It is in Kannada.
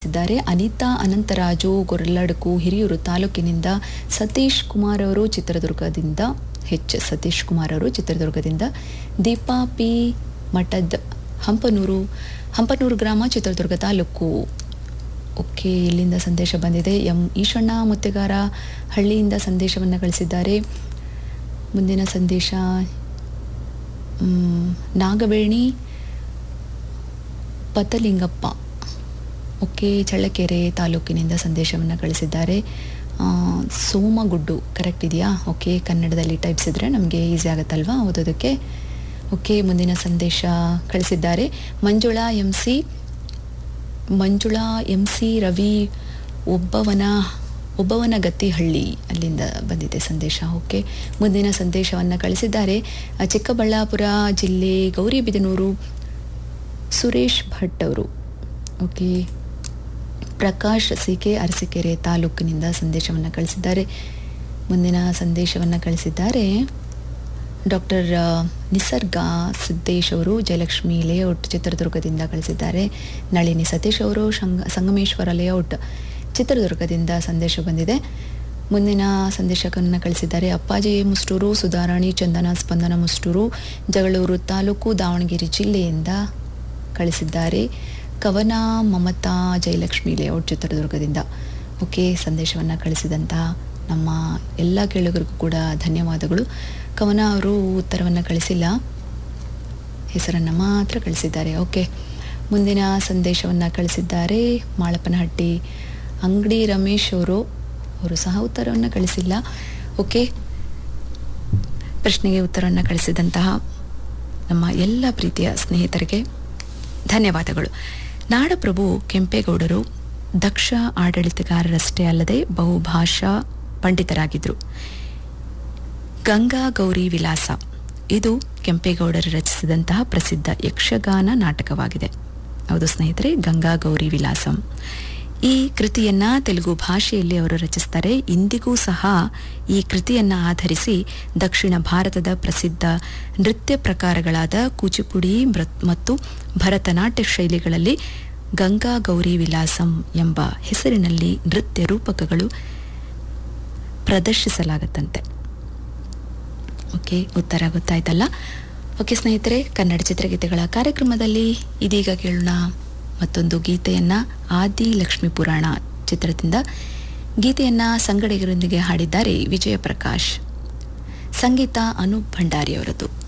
ಕಳಿಸಿದ್ದಾರೆ ಅನಿತಾ ಅನಂತರಾಜು ಗೊರಲಡ್ಕು ಹಿರಿಯೂರು ತಾಲೂಕಿನಿಂದ ಸತೀಶ್ ಕುಮಾರ್ ಅವರು ಚಿತ್ರದುರ್ಗದಿಂದ ಹೆಚ್ ಸತೀಶ್ ಕುಮಾರ್ ಅವರು ಚಿತ್ರದುರ್ಗದಿಂದ ದೀಪಾ ಪಿ ಮಠದ್ ಹಂಪನೂರು ಹಂಪನೂರು ಗ್ರಾಮ ಚಿತ್ರದುರ್ಗ ತಾಲೂಕು ಓಕೆ ಇಲ್ಲಿಂದ ಸಂದೇಶ ಬಂದಿದೆ ಎಂ ಈಶಣ್ಣ ಮುತ್ತೆಗಾರ ಹಳ್ಳಿಯಿಂದ ಸಂದೇಶವನ್ನು ಕಳಿಸಿದ್ದಾರೆ ಮುಂದಿನ ಸಂದೇಶ ಮ್, ನಾಗವೇಣಿ ಪತಲಿಂಗಪ್ಪ ಓಕೆ ಚಳ್ಳಕೆರೆ ತಾಲೂಕಿನಿಂದ ಸಂದೇಶವನ್ನು ಕಳಿಸಿದ್ದಾರೆ ಆ, ಸೋಮಗುಡ್ಡು ಕರೆಕ್ಟ್ ಇದೆಯಾ ಓಕೆ ಕನ್ನಡದಲ್ಲಿ ಟೈಪ್ಸಿದ್ರೆ ನಮಗೆ ಈಸಿ ಆಗುತ್ತಲ್ವಾ ಓದೋದಕ್ಕೆ ಓಕೆ ಮುಂದಿನ ಸಂದೇಶ ಕಳಿಸಿದ್ದಾರೆ Manjula M C Manjula M C Ravi ಒಬ್ಬವನ ಒಬ್ಬವನ ಗತಿಹಳ್ಳಿ ಅಲ್ಲಿಂದ ಬಂದಿದೆ ಸಂದೇಶ ಓಕೆ ಮುಂದಿನ ಸಂದೇಶವನ್ನು ಕಳಿಸಿದ್ದಾರೆ ಆ, ಚಿಕ್ಕಬಳ್ಳಾಪುರ ಜಿಲ್ಲೆ ಗೌರಿಬಿದನೂರು ಸುರೇಶ್ ಭಟ್ ಅವರು ಓಕೆ ಪ್ರಕಾಶ್ ಸಿಕೆ ಅರಸೀಕೆರೆ ತಾಲೂಕಿನಿಂದ ಸಂದೇಶವನ್ನು ಕಳಿಸಿದ್ದಾರೆ ಮುಂದಿನ ಸಂದೇಶವನ್ನು ಕಳಿಸಿದ್ದಾರೆ ಡಾಕ್ಟರ್ ನಿಸರ್ಗ ಸಿದ್ದೇಶ್ ಅವರು ಜಯಲಕ್ಷ್ಮಿ ಲೇಔಟ್ ಚಿತ್ರದುರ್ಗದಿಂದ ಕಳಿಸಿದ್ದಾರೆ ನಳಿನಿ ಸತೀಶ್ ಅವರು ಶಂಗ ಸಂಗಮೇಶ್ವರ ಲೇಔಟ್ ಚಿತ್ರದುರ್ಗದಿಂದ ಸಂದೇಶ ಬಂದಿದೆ ಮುಂದಿನ ಸಂದೇಶವನ್ನು ಕಳಿಸಿದ್ದಾರೆ ಅಪ್ಪಾಜಿ ಮುಸ್ಟೂರು ಸುಧಾರಾಣಿ ಚಂದನ ಸ್ಪಂದನ ಮುಸ್ಟೂರು ಜಗಳೂರು ತಾಲೂಕು ದಾವಣಗೆರೆ ಜಿಲ್ಲೆಯಿಂದ ಕಳಿಸಿದ್ದಾರೆ ಕವನ ಮಮತಾ ಜಯಲಕ್ಷ್ಮಿ ಲೇಔಟ್ ಚಿತ್ರದುರ್ಗದಿಂದ ಓಕೆ ಸಂದೇಶವನ್ನು ಕಳಿಸಿದಂತಹ ನಮ್ಮ ಎಲ್ಲ ಕೇಳುಗರಿಗೂ ಕೂಡ ಧನ್ಯವಾದಗಳು ಕವನ ಅವರು ಉತ್ತರವನ್ನು ಕಳಿಸಿಲ್ಲ ಹೆಸರನ್ನು ಮಾತ್ರ ಕಳಿಸಿದ್ದಾರೆ ಓಕೆ ಮುಂದಿನ ಸಂದೇಶವನ್ನು ಕಳಿಸಿದ್ದಾರೆ ಮಾಳಪ್ಪನಹಟ್ಟಿ ಅಂಗಡಿ ರಮೇಶ್ ಅವರು ಅವರು ಸಹ ಉತ್ತರವನ್ನು ಕಳಿಸಿಲ್ಲ ಓಕೆ ಪ್ರಶ್ನೆಗೆ ಉತ್ತರವನ್ನು ಕಳಿಸಿದಂತಹ ನಮ್ಮ ಎಲ್ಲ ಪ್ರೀತಿಯ ಸ್ನೇಹಿತರಿಗೆ ಧನ್ಯವಾದಗಳು ನಾಡಪ್ರಭು ಕೆಂಪೇಗೌಡರು ದಕ್ಷ ಆಡಳಿತಗಾರರಷ್ಟೇ ಅಲ್ಲದೆ ಬಹುಭಾಷಾ ಪಂಡಿತರಾಗಿದ್ದರು ಗಂಗಾ ಗೌರಿ ವಿಲಾಸ ಇದು ಕೆಂಪೇಗೌಡರು ರಚಿಸಿದಂತಹ ಪ್ರಸಿದ್ಧ ಯಕ್ಷಗಾನ ನಾಟಕವಾಗಿದೆ ಹೌದು ಸ್ನೇಹಿತರೆ ಗಂಗಾ ಗೌರಿ ವಿಲಾಸಂ ಈ ಕೃತಿಯನ್ನ ತೆಲುಗು ಭಾಷೆಯಲ್ಲಿ ಅವರು ರಚಿಸ್ತಾರೆ ಇಂದಿಗೂ ಸಹ ಈ ಕೃತಿಯನ್ನ ಆಧರಿಸಿ ದಕ್ಷಿಣ ಭಾರತದ ಪ್ರಸಿದ್ಧ ನೃತ್ಯ ಪ್ರಕಾರಗಳಾದ ಕೂಚಿಪುಡಿ ಮೃತ್- ಮತ್ತು ಭರತನಾಟ್ಯ ಶೈಲಿಗಳಲ್ಲಿ ಗಂಗಾ ಗೌರಿ ವಿಲಾಸಂ ಎಂಬ ಹೆಸರಿನಲ್ಲಿ ನೃತ್ಯ ರೂಪಕಗಳು ಪ್ರದರ್ಶಿಸಲಾಗತ್ತಂತೆ ಓಕೆ ಉತ್ತರ ಗೊತ್ತಾಯ್ತಲ್ಲ ಓಕೆ ಸ್ನೇಹಿತರೆ ಕನ್ನಡ ಚಿತ್ರಗೀತೆಗಳ ಕಾರ್ಯಕ್ರಮದಲ್ಲಿ ಇದೀಗ ಕೇಳೋಣ ಮತ್ತೊಂದು ಗೀತೆಯನ್ನ ಆದಿ ಲಕ್ಷ್ಮೀ ಪುರಾಣ ಚಿತ್ರದಿಂದ ಗೀತೆಯನ್ನ ಸಂಗಡಿಗರೊಂದಿಗೆ ಹಾಡಿದ್ದಾರೆ ವಿಜಯ ಪ್ರಕಾಶ್ ಸಂಗೀತ ಅನೂಪ್ ಭಂಡಾರಿ ಅವರದ್ದು